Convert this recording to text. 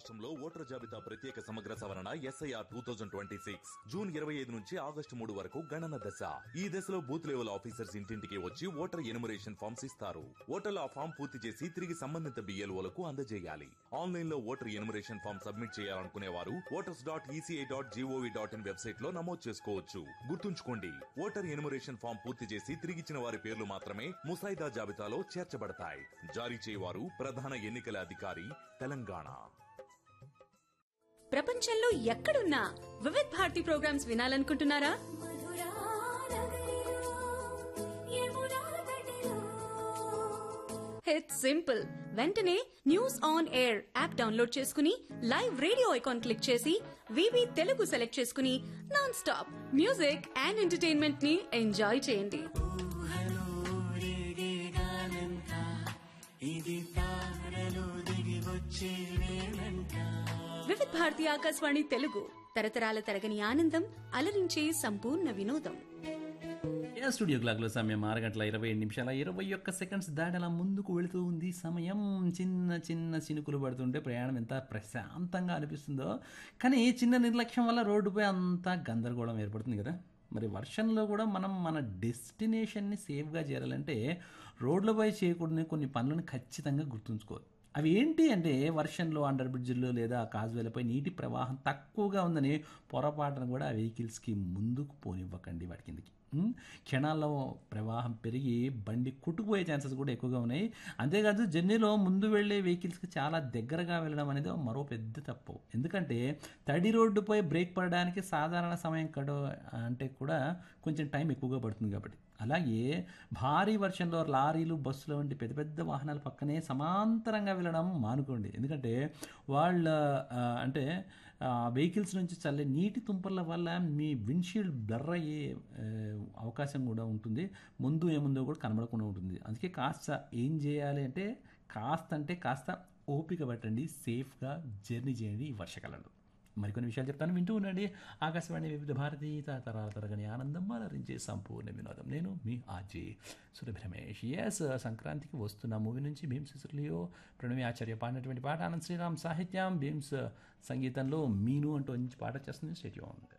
రాష్ట్రంలో ఓటర్ జాబితా ప్రత్యేక సమగ్ర సవరణ SIR two thousand twenty six June ఇరవై ఐదు నుంచి ఆగస్టు మూడు వరకు గణన దశ ఈ దశలో బూత్ లెవెల్ ఆఫీసర్స్ ఇంటింటికి వచ్చి ఓటర్ ఎనుమరేషన్ ఫామ్స్ ఇస్తారు ఓటర్లు ఆ ఫామ్ పూర్తి చేసి తిరిగి సంబంధిత బిఎల్ఓలకు అందజేయాలి ఆన్లైన్ లో ఓటర్ ఎనుమరేషన్ ఫామ్ సబ్మిట్ చేయాలనుకునే వారు voters dot ECI dot GOV dot IN website లో నమోదు చేసుకోవచ్చు గుర్తుంచుకోండి ఓటర్ ఎనుమరేషన్ ఫామ్ పూర్తి చేసి తిరిగిచ్చిన వారి పేర్లు మాత్రమే ముసాయిదా జాబితాలో చేర్చబడతాయి జారీ చేయవారు ప్రధాన ఎన్నికల అధికారి తెలంగాణ ప్రపంచంలో ఎక్కడున్నా వివిధ్ భారతి ప్రోగ్రామ్స్ వినాలనుకుంటున్నారా ఇట్స్ సింపుల్ వెంటనే news on air app download చేసుకుని లైవ్ రేడియో ఐకాన్ క్లిక్ చేసి వివి తెలుగు సెలెక్ట్ చేసుకుని non stop music and entertainment ని ఎంజాయ్ చేయండి వివిధ్ భారతి ఆకాశవాణి తెలుగు తరతరాల తరగని ఆనందం అలరించే సంపూర్ణ వినోదం యా స్టూడియో క్లాక్లో సమయం ఆరు గంటల ఇరవై ఏడు నిమిషాల ఇరవై ఒక్క సెకండ్స్ దాటలా ముందుకు వెళుతూ ఉంది సమయం చిన్న చిన్న చినుకులు పడుతుంటే ప్రయాణం ఎంత ప్రశాంతంగా అనిపిస్తుందో కానీ చిన్న నిర్లక్ష్యం వల్ల రోడ్డుపై అంతా గందరగోళం ఏర్పడుతుంది కదా మరి వర్షంలో కూడా మనం మన డెస్టినేషన్ని సేఫ్గా చేరాలంటే రోడ్లపై చేయకూడని కొన్ని పనులను ఖచ్చితంగా గుర్తుంచుకోవాలి అవి ఏంటి అంటే వర్షంలో అండర్ బ్రిడ్జ్లో లేదా కాజువేలపై నీటి ప్రవాహం తక్కువగా ఉందని పొరపాటున కూడా ఆ వెహికల్స్కి ముందుకు పోనివ్వకండి వాటి కిందకి ఉమ్, క్షణాల్లో ప్రవాహం పెరిగి బండి కొట్టుకుపోయే ఛాన్సెస్ కూడా ఎక్కువగా ఉన్నాయి అంతేకాదు జర్నీలో ముందు వెళ్ళే వెహికల్స్కి చాలా దగ్గరగా వెళ్ళడం అనేది మరో పెద్ద తప్పు ఎందుకంటే తడి రోడ్డుపై బ్రేక్ పడడానికి సాధారణ సమయం కడ అంటే కూడా కొంచెం టైం ఎక్కువగా పడుతుంది కాబట్టి అలాగే భారీ వర్షంలో లారీలు బస్సులు వంటి పెద్ద పెద్ద వాహనాల పక్కనే సమాంతరంగా వెళ్ళడం మానుకోండి ఎందుకంటే వాళ్ళ ఆ, అంటే వెహికల్స్ నుంచి చల్లే నీటి తుంపర్ల వల్ల మీ విండ్షీల్డ్ బ్లర్ అయ్యే ఆ, అవకాశం కూడా ఉంటుంది ముందు ఏముందో కూడా కనబడకుండా ఉంటుంది అందుకే కాస్త ఏం చేయాలి అంటే కాస్త అంటే కాస్త ఓపిక పట్టండి సేఫ్గా జర్నీ చేయండి ఈ వర్షకాలంలో మరికొన్ని విషయాలు చెప్తాను వింటూ ఉండండి ఆకాశవాణి వివిధ భారతి తరతరాల తరగని ఆనందం అలరించే సంపూర్ణ వినోదం నేను మీ ఆజీ సురభి రమేష్ ఎస్ సంక్రాంతికి వస్తున్న మూవీ నుంచి భీమ్స్ సిసులియో ప్రణవి ఆచార్య పాడినటువంటి పాట ఆనంద్ శ్రీరామ్ సాహిత్యం భీమ్స్ సంగీతంలో మీను అంటూ మంచి పాట చేస్తుంది స్టేట్యూ ఉంది